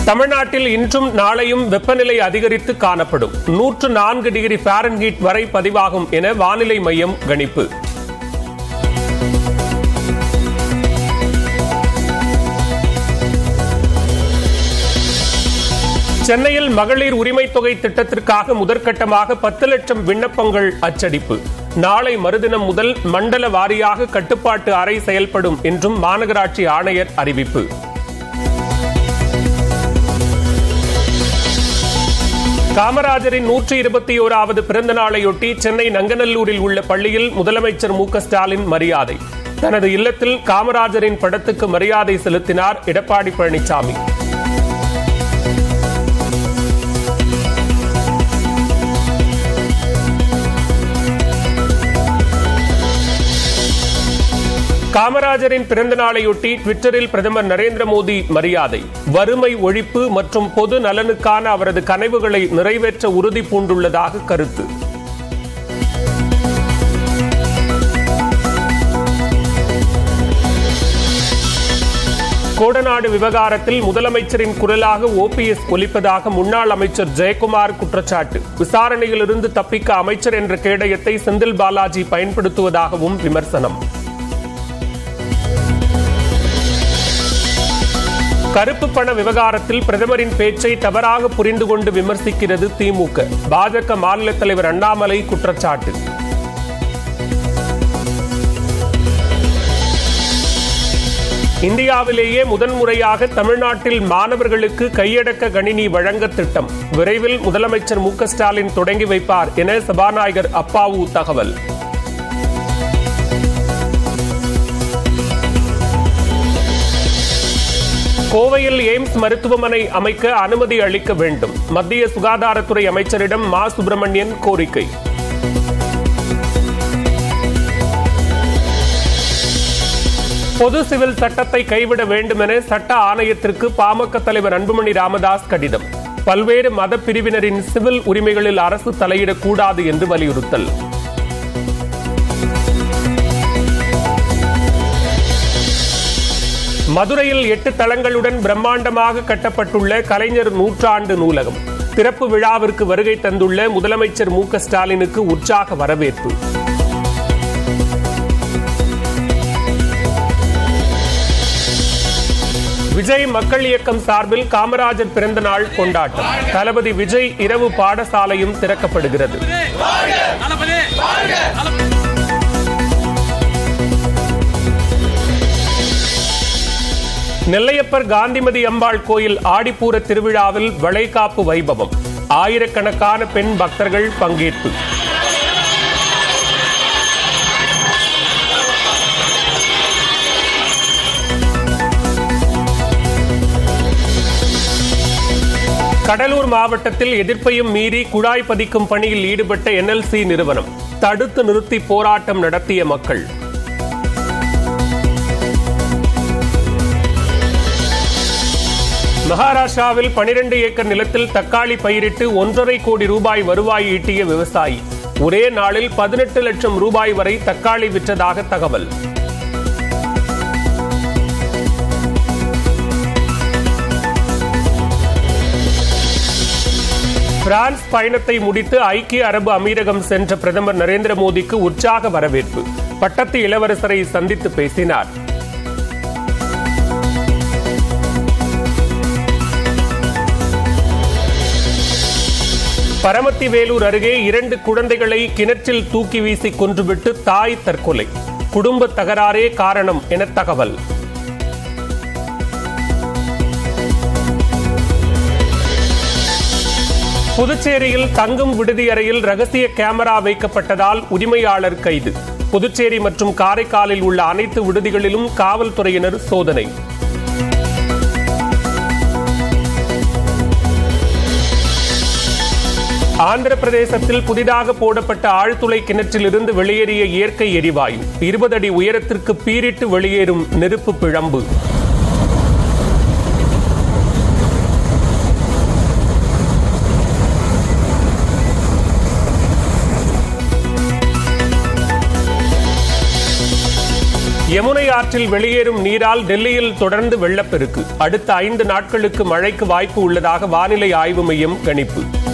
தமிழ்நாட்டில் இன்றும் நாளையும் வெப்பநிலை அதிகரித்து காணப்படும் நூற்று நான்கு டிகிரி ஃபாரன்ஹீட் வரை பதிவாகும் என வானிலை மையம் கணிப்பு சென்னையில் மகளிர் உரிமை தொகை திட்டத்திற்காக முதற்கட்டமாக பத்து லட்சம் விண்ணப்பங்கள் அச்சடிப்பு நாளை மறுதினம் முதல் மண்டல வாரியாக கட்டுப்பாட்டு அறை செயல்படும் என்றும் மாநகராட்சி ஆணையர் அறிவிப்பு காமராஜரின் நூற்றி இருபத்தி ஓராவது பிறந்த நாளையொட்டி சென்னை நங்கநல்லூரில் உள்ள பள்ளியில் முதலமைச்சர் மு க ஸ்டாலின் மரியாதை தனது இல்லத்தில் காமராஜரின் படத்துக்கு மரியாதை செலுத்தினார் எடப்பாடி பழனிசாமி காமராஜரின் பிறந்த நாளையொட்டி ட்விட்டரில் பிரதமர் நரேந்திர மோடி மரியாதை வறுமை ஒழிப்பு மற்றும் பொது நலனுக்கான அவரது கனவுகளை நிறைவேற்ற உறுதி பூண்டுள்ளதாக கருத்து கோடநாடு விவகாரத்தில் முதலமைச்சரின் குரலாக ஓபிஎஸ் ஒலிப்பதாக முன்னாள் அமைச்சர் ஜெயக்குமார் குற்றச்சாட்டு விசாரணையிலிருந்து தப்பிக்க அமைச்சர் என்ற கேடயத்தை செந்தில் பாலாஜி பயன்படுத்துவதாகவும் விமர்சனம் கருப்பு பண விவகாரத்தில் பிரதமரின் பேச்சை தவறாக புரிந்து கொண்டு விமர்சிக்கிறது திமுக பாஜக மாநில தலைவர் அண்ணாமலை குற்றச்சாட்டு இந்தியாவிலேயே முதன்முறையாக தமிழ்நாட்டில் மாணவர்களுக்கு கையடக்க கணினி வழங்க திட்டம் விரைவில் முதலமைச்சர் மு ஸ்டாலின் தொடங்கி வைப்பார் என சபாநாயகர் அப்பாவு தகவல் கோவையில் எய்ம்ஸ் மருத்துவமனை அமைக்க அனுமதி அளிக்க வேண்டும் மத்திய சுகாதாரத்துறை அமைச்சரிடம் மா சுப்பிரமணியன் கோரிக்கை பொது சிவில் சட்டத்தை கைவிட வேண்டும் என சட்ட ஆணையத்திற்கு பாமக தலைவர் அன்புமணி ராமதாஸ் கடிதம் பல்வேறு மத பிரிவினரின் சிவில் உரிமைகளில் அரசு தலையிடக்கூடாது என்று வலியுறுத்தல் மதுரையில் எட்டு தளங்களுடன் பிரம்மாண்டமாக கட்டப்பட்டுள்ள கலைஞர் நூற்றாண்டு நூலகம் திறப்பு விழாவிற்கு வருகை தந்துள்ள முதலமைச்சர் மு ஸ்டாலினுக்கு உற்சாக வரவேற்பு விஜய் மக்கள் இயக்கம் சார்பில் காமராஜர் பிறந்த நாள் கொண்டாட்டம் தளபதி விஜய் இரவு பாடசாலையும் திறக்கப்படுகிறது நெல்லையப்பர் காந்திமதி அம்பாள் கோயில் ஆடிப்பூர திருவிழாவில் வளைகாப்பு வைபவம் ஆயிரக்கணக்கான பெண் பக்தர்கள் பங்கேற்பு கடலூர் மாவட்டத்தில் எதிர்ப்பையும் மீறி குழாய் பதிக்கும் பணியில் ஈடுபட்ட என்எல்சி நிறுவனம் தடுத்து நிறுத்தி போராட்டம் நடத்திய மக்கள் மகாராஷ்டிராவில் பனிரெண்டு ஏக்கர் நிலத்தில் தக்காளி பயிரிட்டு ஒன்றரை கோடி ரூபாய் வருவாய் ஈட்டிய விவசாயி ஒரே நாளில் பதினெட்டு லட்சம் ரூபாய் வரை தக்காளி விற்றதாக தகவல் பிரான்ஸ் பயணத்தை முடித்து ஐக்கிய அரபு அமீரகம் சென்ற பிரதமர் நரேந்திர மோடிக்கு உற்சாக வரவேற்பு பட்டத்து இளவரசரை சந்தித்து பேசினார் பரமத்தி வேலூர் அருகே இரண்டு குழந்தைகளை கிணற்றில் தூக்கி வீசி கொன்றுவிட்டு தாய் தற்கொலை குடும்ப தகராறே காரணம் என தகவல் புதுச்சேரியில் தங்கும் விடுதி அறையில் ரகசிய கேமரா வைக்கப்பட்டதால் உரிமையாளர் கைது புதுச்சேரி மற்றும் காரைக்காலில் உள்ள அனைத்து விடுதிகளிலும் காவல்துறையினர் சோதனை ஆந்திர பிரதேசத்தில் புதிதாக போடப்பட்ட ஆழ்துளை கிணற்றிலிருந்து வெளியேறிய இயற்கை எரிவாயு இருபது அடி உயரத்திற்கு பீரிட்டு வெளியேறும் நெருப்பு பிழம்பு யமுனை ஆற்றில் வெளியேறும் நீரால் டெல்லியில் தொடர்ந்து வெள்ளப்பெருக்கு அடுத்த ஐந்து நாட்களுக்கு மழைக்கு வாய்ப்பு உள்ளதாக வானிலை ஆய்வு மையம் கணிப்பு